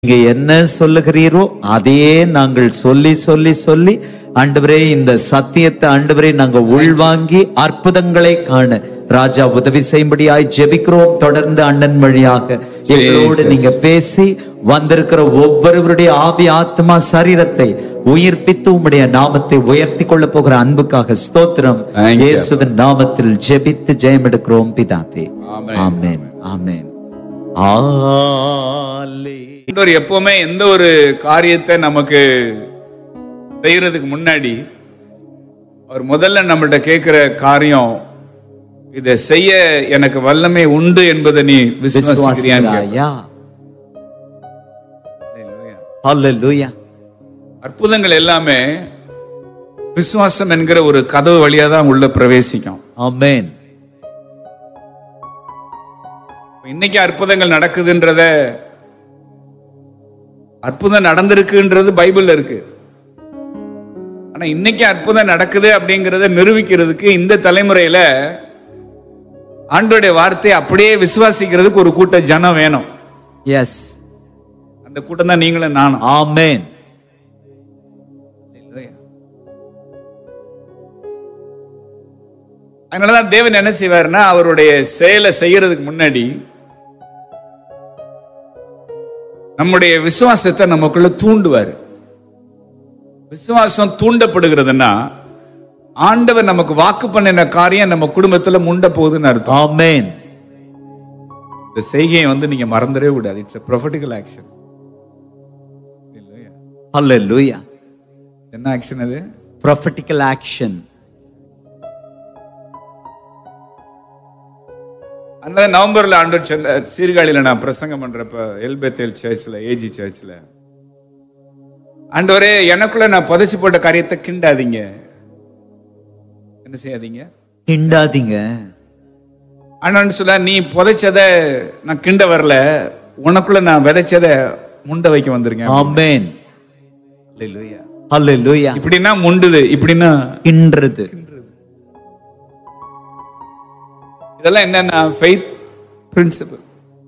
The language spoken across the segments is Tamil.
நீங்க என்ன சொல்லுகிறீரோ அதையே நாங்கள் சொல்லி சொல்லி சொல்லி ஆண்டவரே இந்த சத்தியத்தை ஆண்டவரே நாங்க உள்வாங்கி அற்புதங்களை காண ராஜா உதவி செய்யும்படியாய் ஜெபிக்கிறோம் தொடர்ந்து அண்ணன் வழியாக எங்களோடு Jesus. நீங்க பேசி வந்திருக்கிற ஒவ்வொருவருடைய ஆவி ஆத்மா சரீரத்தை உயிர்ப்பித்து உம்முடைய நாமத்தை உயர்த்தி கொள்ள போகிற அன்புக்காக ஸ்தோத்திரம் Thank you. இயேசுவின் நாமத்தில் ஜெபித்து ஜெயம் எடுக்கிறோம் பிதாவே Amen. ஆமென் ஆமென் ஆலே ஆண்டவர் எப்பவுமே எந்த ஒரு காரியத்தை நமக்கு செய்யறதுக்கு முன்னாடி அவர் முதல்ல நம்மள்ட்ட கேட்கிற காரியம் இதை செய்ய எனக்கு வல்லமை உண்டு என்பதை நீ விசுவாசிக்கிறியான்னு கேட்பார். விசுவாசிக்கிறாயா ஹalleluya அற்புதங்கள் எல்லாமே விசுவாசம் என்கிற ஒரு கதவு வழியா தான் உள்ள பிரவேசிக்கும் ஆமென் இன்னைக்கு அற்புதங்கள் நடக்குதுன்றத அற்புதம் நடந்திருக்குன்றது பைபிள்ல இருக்கு ஆனா இன்னைக்கு அற்புதம் நடக்குது அப்படிங்கறத நிரூபிக்கிறதுக்கு இந்த தலைமுறையில ஆண்டோடைய வார்த்தையை அப்படியே விசுவாசிக்கிறதுக்கு ஒரு கூட்ட ஜனம் வேணும் எஸ் அந்த கூட்டம் தான் நீங்களும் நானும் ஆமென் அதனாலதான் தேவன் என்ன செய்வாருன்னா அவருடைய செயலை செய்யறதுக்கு முன்னாடி நம்முடைய விசுவாசத்தை நமக்குள்ள தூண்டுவார் விசுவாசம் தூண்டப்படுகிறதுன்னா ஆண்டவர் நமக்கு வாக்கு பண்ணின காரியம் நம்ம குடும்பத்துல முண்ட போகுதுன்னு அர்த்தம் ஆமென் இந்த செய்கையை வந்து நீங்க மறந்துடவே கூடாது இட்ஸ் ப்ரொஃபட்டிக்கல் ஆக்ஷன் ஹalleluya என்ன ஆக்ஷன் அது prophetical action அந்த நவம்பர்ல ஆண்டவர் சொன்ன சீர்காழியில நான் பிரசங்கம் பண்றப்ப எல்பெத்தேல் சர்ச்சில் ஏஜி சர்ச்சில் ஆண்டவரே எனக்குள்ள நான் புதைச்சு போட்ட காரியத்தை கிண்டாதீங்க என்ன செய்யாதீங்க கிண்டாதீங்க ஆண்டவன் சொல்ல நீ புதைச்சத நான் கிண்ட வரல உனக்குள்ள நான் விதைச்சத முண்ட வைக்க வந்திருக்கேன் ஆமென் Hallelujah. ஹalleluya இப்படின்னா முண்டுது இப்படின்னா கின்றது இதெல்லாம் என்னன்னா ஃபெய்த் பிரின்சிபல்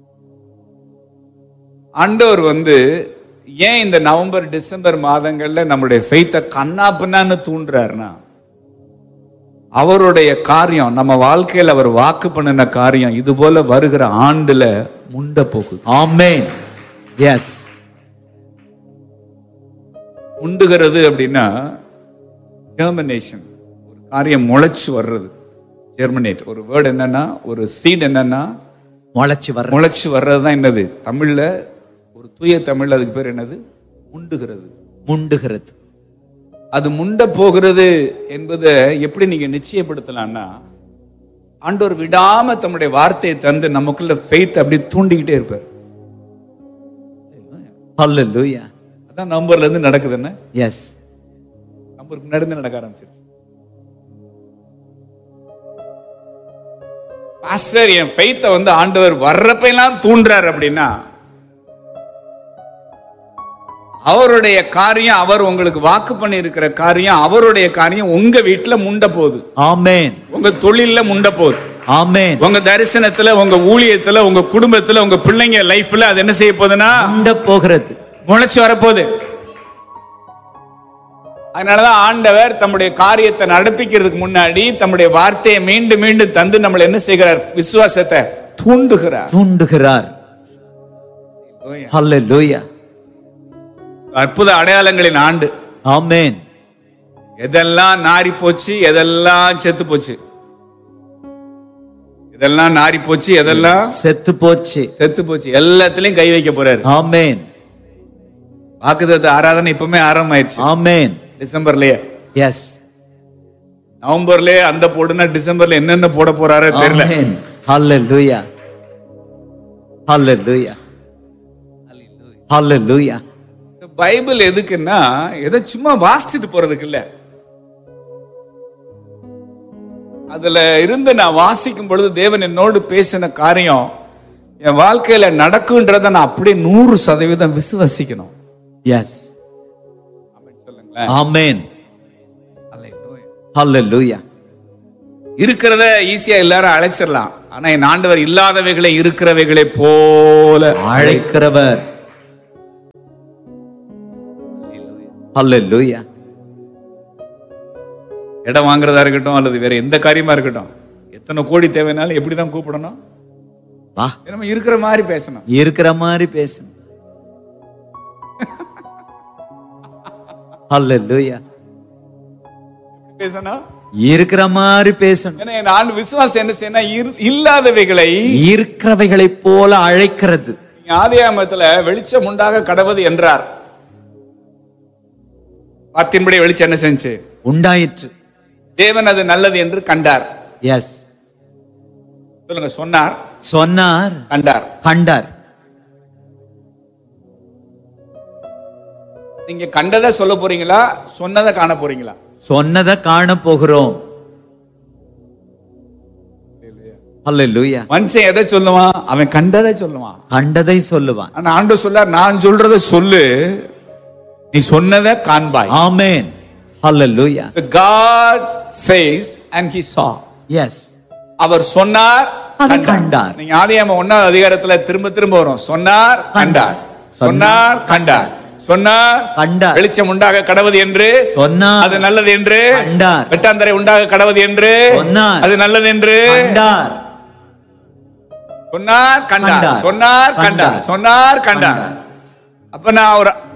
ஆண்டவர் வந்து ஏன் இந்த நவம்பர் டிசம்பர் மாதங்கள்ல நம்முடைய ஃபெய்த்தை கண்ணா பின்னான்னு தூண்டுறாருன்னா அவருடைய காரியம் நம்ம வாழ்க்கையில் அவர் வாக்கு பண்ணின காரியம் இது போல வருகிற ஆண்டுல முண்ட போகுது ஆமென் எஸ் முண்டுகிறது அப்படின்னா ஜெர்மினேஷன் ஒரு காரியம் முளைச்சு வர்றது ஜெர்மினேட் ஒரு வேர்டு என்னன்னா ஒரு சீட் என்னன்னா முளைச்சு வர்ற முளைச்சு வர்றது தான் என்னது தமிழ்ல ஒரு தூய தமிழ்ல அதுக்கு பேர் என்னது முண்டுகிறது முண்டுகிறது அது முண்ட போகிறது என்பதை எப்படி நீங்க நிச்சயப்படுத்தலாம்னா ஆண்டவர் விடாம தம்முடைய வார்த்தையை தந்து நமக்குள்ள ஃபெய்த் அப்படி தூண்டிக்கிட்டே இருப்பார் ஹalleluya அதான் நவம்பர்ல இருந்து நடக்குது என்ன எஸ் நம்பருக்கு முன்னாடி இருந்து நடக்க ஆரம்பிச்சிருச்சு பாஸ்டர் என் ஃபெய்த்தை வந்து ஆண்டவர் வர்றப்ப எல்லாம் தூண்டுறார் அப்படின்னா அவருடைய காரியம் அவர் உங்களுக்கு வாக்கு பண்ணி இருக்கிற காரியம் அவருடைய காரியம் உங்க வீட்டுல முண்ட போகுது ஆமென் உங்க தொழில்ல முண்ட போகுது ஆமென் உங்க தரிசனத்துல உங்க ஊழியத்துல உங்க குடும்பத்துல உங்க பிள்ளைங்க லைஃப்ல அது என்ன செய்ய போகுதுன்னா முண்ட போகிறது முளைச்சு வரப்போகுது அதனாலதான் ஆண்டவர் தம்முடைய காரியத்தை நடப்பிக்கிறதுக்கு முன்னாடி தம்முடைய வார்த்தையை மீண்டும் மீண்டும் தந்து நம்மளை என்ன செய்கிறார் விசுவாசத்தை தூண்டுகிறார் தூண்டுகிறார் ஹalleluya அற்புத அடையாளங்களின் ஆண்டு ஆமென் எதெல்லாம் நாரி போச்சு எதெல்லாம் செத்து போச்சு எதெல்லாம் நாரி போச்சு எதெல்லாம் செத்து போச்சு செத்து போச்சு எல்லாத்துலயும் கை வைக்க போறாரு ஆமென் வாக்குதத்த ஆராதனை இப்பவுமே ஆரம்பமாயிருச்சு ஆமென் டிசம்பர்லயே எஸ் நவம்பர்லயே அந்த போடுனா டிசம்பர்ல என்னென்ன போட போறாரோ தெரியல ஆமென் ஹalleluya ஹalleluya ஹalleluya இந்த பைபிள் எதுக்குன்னா ஏதோ சும்மா வாசிச்சுட்டு போறதுக்கு இல்ல அதுல இருந்து நான் வாசிக்கும் பொழுது தேவன் என்னோடு பேசின காரியம் என் வாழ்க்கையில நடக்குன்றத நான் அப்படியே நூறு சதவீதம் விசுவசிக்கணும் எஸ் சொல்லுங்களேன் ஆமென் ஹalleluya இருக்கிறத ஈஸியா எல்லாரும் அழைச்சிடலாம் ஆனா என் ஆண்டவர் இல்லாதவைகளை இருக்கிறவைகளை போல அழைக்கிறவர் ஹalleluya இடம் வாங்குறதா இருக்கட்டும் அல்லது வேற எந்த காரியமா இருக்கட்டும் எத்தனை கோடி தேவைனாலும் எப்படி தான் கூப்பிடணும் வா நம்ம இருக்கிற மாதிரி பேசணும் இருக்கிற மாதிரி பேசணும் ஹalleluya பேசணும் இருக்கிற மாதிரி பேசணும் ஏன்னா என் ஆண்டு விசுவாசம் என்ன செய்யணும் இரு- இல்லாதவைகளை இருக்கிறவைகளைப் போல அழைக்கிறது நீங்க ஆதியாமத்துல வெளிச்சம் உண்டாக கடவுது என்றார் வார்த்தையின்படி வெளிச்சம் என்ன செஞ்சு உண்டாயிற்று தேவன் அது நல்லது என்று கண்டார் எஸ் சொல்லுங்க சொன்னார் சொன்னார் கண்டார் கண்டார் நீங்க கண்டதை சொல்ல போறீங்களா சொன்னதை காண போறீங்களா சொன்னதை காண போகிறோம் ஹalleluya மனுஷன் எதை சொல்லுவான் அவன் கண்டதை சொல்லுவான் கண்டதை சொல்லுவான் ஆனா ஆண்டு சொல்லார் நான் சொல்றத சொல்லு நீ சொன்னதை காண்பாய் ஆமென் ஹalleluya So God says and he saw yes அவர் சொன்னார் அதை கண்டார். நீங்க ஆதியாம ஒன்னாவது அதிகாரத்துல திரும்ப திரும்ப வரும் சொன்னார் கண்டார் சொன்னார் கண்டார் சொன்னார் கண்டார். வெளிச்சம் உண்டாக கடவுது என்று சொன்னார். அது நல்லது என்று கண்டார். வெட்டாந்தரை உண்டாக கடவுது என்று சொன்னார். அது நல்லது என்று கண்டார் சொன்னார் கண்டார் கண்டார். சொன்னார் கண்டார் கண்டார். சொன்னார் கண்டார் கண்டார். அப்ப நான் ஒரு